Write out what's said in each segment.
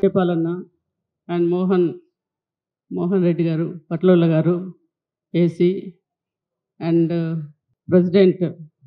చెప్పాలన్న and Mohan Mohan Reddy garu Patlolla garu AC and president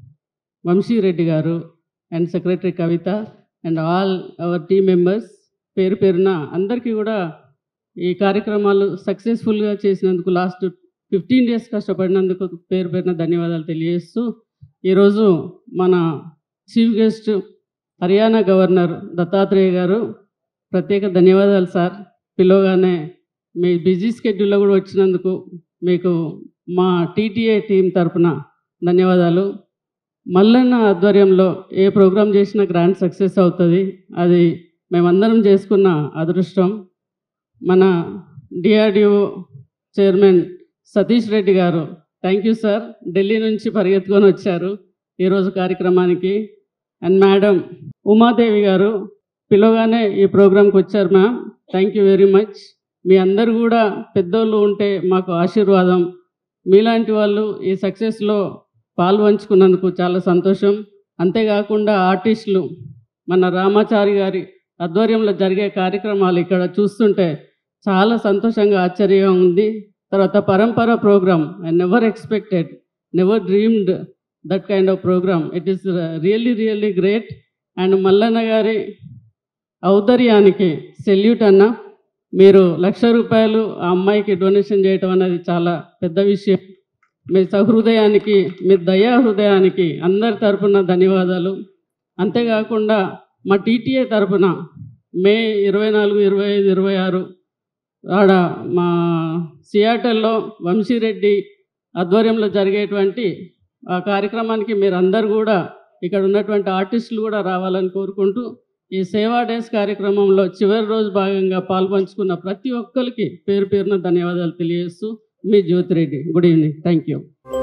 Vamshi Reddy garu and secretary Kavitha and all our team members పేరు పేరున అందరికీ కూడా ఈ కార్యక్రమాలు సక్సెస్ఫుల్గా చేసినందుకు లాస్ట్ ఫిఫ్టీన్ డేస్ కష్టపడినందుకు పేరు పేరున ధన్యవాదాలు తెలియజేస్తూ ఈరోజు మన chief guest Haryana governor Dattatreya garu ప్రత్యేక ధన్యవాదాలు సార్ పిలవగానే మీ బిజీ స్కెడ్యూల్లో కూడా వచ్చినందుకు మీకు మా టీటీఏ టీం తరపున ధన్యవాదాలు మల్లన్న ఆధ్వర్యంలో ఏ ప్రోగ్రాం చేసినా గ్రాండ్ సక్సెస్ అవుతుంది అది మేమందరం చేసుకున్న అదృష్టం మన డిఆర్డిఓ చైర్మన్ సతీష్ రెడ్డి గారు థ్యాంక్ యూ సార్ ఢిల్లీ నుంచి పరిగెత్తుకొని వచ్చారు ఈరోజు కార్యక్రమానికి అండ్ మేడం ఉమాదేవి గారు పిలవగానే ఈ ప్రోగ్రాంకి వచ్చారు ma'am thank you very much మీ అందరు కూడా పెద్దోళ్ళు ఉంటే మాకు ఆశీర్వాదం మీలాంటి వాళ్ళు ఈ సక్సెస్లో పాల్పంచుకున్నందుకు చాలా సంతోషం అంతేకాకుండా ఆర్టిస్టులు మన రామాచారి గారి ఆధ్వర్యంలో జరిగే కార్యక్రమాలు ఇక్కడ చూస్తుంటే చాలా సంతోషంగా ఆశ్చర్యంగా ఉంది తర్వాత పరంపర program I never expected never dreamed that kind of program it is really really great and Mallanna గారి ఔదర్యానికి సెల్యూట్ అన్న మీరు లక్ష రూపాయలు ఆ అమ్మాయికి డొనేషన్ చేయటం అనేది చాలా పెద్ద విషయం మీ సహృదయానికి మీ దయా హృదయానికి అందరి తరపున ధన్యవాదాలు అంతేకాకుండా మా టీటీఏ తరపున మే ఇరవై నాలుగు ఇరవై ఐదు ఇరవై ఆరు ఆడ మా సియాటల్లో వంశీరెడ్డి ఆధ్వర్యంలో జరిగేటువంటి ఆ కార్యక్రమానికి మీరు అందరు కూడా ఇక్కడ ఉన్నటువంటి ఆర్టిస్టులు కూడా రావాలని కోరుకుంటూ ఈ సేవా డేస్ కార్యక్రమంలో చివరి రోజు భాగంగా పాల్పంచుకున్న ప్రతి ఒక్కరికి పేరు పేరున ధన్యవాదాలు తెలియజేస్తూ మీ Jyothireddy good evening thank you